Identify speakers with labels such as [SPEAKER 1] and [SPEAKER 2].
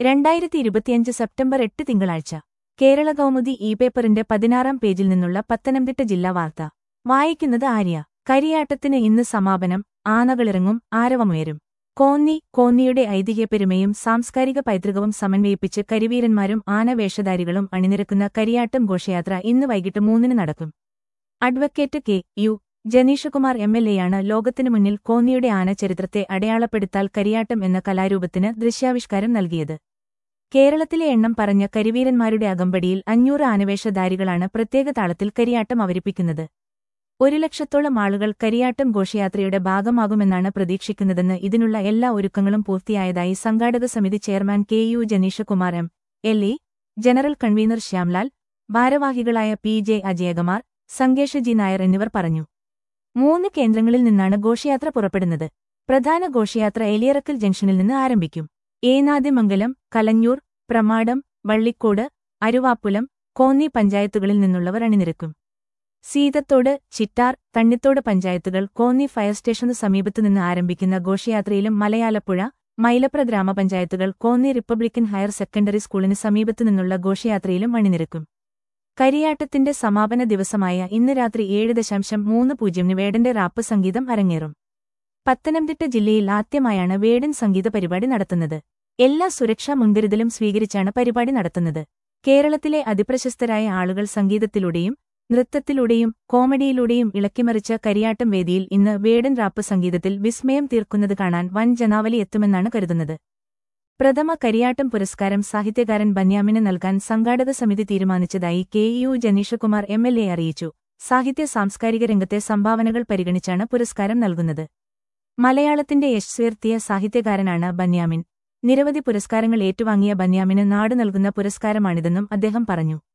[SPEAKER 1] രണ്ടായിരത്തി ഇരുപത്തിയഞ്ച് സെപ്റ്റംബർ എട്ട് തിങ്കളാഴ്ച കേരള കൗമുദി ഇ പേപ്പറിന്റെ പതിനാറാം പേജിൽ നിന്നുള്ള പത്തനംതിട്ട ജില്ലാ വാർത്ത വായിക്കുന്നത് ആര്യ കരിയാട്ടത്തിന് ഇന്ന് സമാപനം ആനകളിറങ്ങും ആരവമുയരും കോന്നി കോന്നിയുടെ ഐതിഹ്യപ്പെരുമയും സാംസ്കാരിക പൈതൃകവും സമന്വയിപ്പിച്ച് കരിവീരന്മാരും ആനവേഷധാരികളും അണിനിരക്കുന്ന കരിയാട്ടം ഘോഷയാത്ര ഇന്ന് വൈകിട്ട് മൂന്നിന് നടക്കും advocate K U Jenishkumar M L എയാണ് ലോകത്തിനു മുന്നിൽ കോന്നിയുടെ ആനചരിത്രത്തെ അടയാളപ്പെടുത്താൽ കരിയാട്ടം എന്ന കലാരൂപത്തിന് ദൃശ്യാവിഷ്കാരം നൽകിയത് കേരളത്തിലെ എണ്ണം പറഞ്ഞ കരിവീരന്മാരുടെ അകമ്പടിയിൽ അഞ്ഞൂറ് ആനവേഷധാരികളാണ് പ്രത്യേക താളത്തിൽ കരിയാട്ടം അവതരിപ്പിക്കുന്നത് ഒരു ലക്ഷത്തോളം ആളുകൾ കരിയാട്ടം ഘോഷയാത്രയുടെ ഭാഗമാകുമെന്നാണ് പ്രതീക്ഷിക്കുന്നതെന്ന് ഇതിനുള്ള എല്ലാ ഒരുക്കങ്ങളും പൂർത്തിയായതായി സംഘാടക സമിതി chairman K U Jenishkumar M L A general convener Shyamlal ഭാരവാഹികളായ P J Ajayakumar Sangesh G Nair എന്നിവർ പറഞ്ഞു മൂന്ന് കേന്ദ്രങ്ങളിൽ നിന്നാണ് ഘോഷയാത്ര പുറപ്പെടുന്നത് പ്രധാന ഘോഷയാത്ര എലിയറക്കൽ ജംഗ്ഷനിൽ നിന്ന് ആരംഭിക്കും ഏനാദിമംഗലം കലഞ്ഞൂർ പ്രമാടം വള്ളിക്കോട് അരുവാപ്പുലം കോന്നി പഞ്ചായത്തുകളിൽ നിന്നുള്ളവർ അണിനിരക്കും സീതത്തോട് ചിറ്റാർ തണ്ണിത്തോട് പഞ്ചായത്തുകൾ കോന്നി ഫയർ സ്റ്റേഷനു സമീപത്തുനിന്ന് ആരംഭിക്കുന്ന ഘോഷയാത്രയിലും മലയാലപ്പുഴ മൈലപ്ര ഗ്രാമപഞ്ചായത്തുകൾ കോന്നി റിപ്പബ്ലിക്കൻ ഹയർ സെക്കൻഡറി സ്കൂളിന് സമീപത്തുനിന്നുള്ള ഘോഷയാത്രയിലും അണിനിരക്കും കരിയാട്ടത്തിന്റെ സമാപന ദിവസമായ ഇന്ന് രാത്രി ഏഴ് ദശാംശം മൂന്ന് പൂജ്യമിന് വേടന്റെ റാപ്പ് സംഗീതം അരങ്ങേറും പത്തനംതിട്ട ജില്ലയിൽ ആദ്യമായാണ് വേടൻ സംഗീത പരിപാടി നടത്തുന്നത് എല്ലാ സുരക്ഷാ മുൻകരുതലും സ്വീകരിച്ചാണ് പരിപാടി നടത്തുന്നത് കേരളത്തിലെ അതിപ്രശസ്തരായ ആളുകൾ സംഗീതത്തിലൂടെയും നൃത്തത്തിലൂടെയും കോമഡിയിലൂടെയും ഇളക്കിമറിച്ച കരിയാട്ടം വേദിയിൽ ഇന്ന് വേടൻ റാപ്പ് സംഗീതത്തിൽ വിസ്മയം തീർക്കുന്നത് കാണാൻ വൻ ജനാവലി എത്തുമെന്നാണ് കരുതുന്നത് പ്രഥമ കരിയാട്ടം പുരസ്കാരം സാഹിത്യകാരൻ ബന്യാമിന് നൽകാൻ സംഘാടക സമിതി തീരുമാനിച്ചതായി K U Jenishkumar M L A അറിയിച്ചു സാഹിത്യ സാംസ്കാരിക രംഗത്തെ സംഭാവനകൾ പരിഗണിച്ചാണ് പുരസ്കാരം നൽകുന്നത് മലയാളത്തിന്റെ യശസ്സുയർത്തിയ സാഹിത്യകാരനാണ് ബന്യാമിൻ നിരവധി പുരസ്കാരങ്ങൾ ഏറ്റുവാങ്ങിയ ബന്യാമിന് നാട് നൽകുന്ന പുരസ്കാരമാണിതെന്നും അദ്ദേഹം പറഞ്ഞു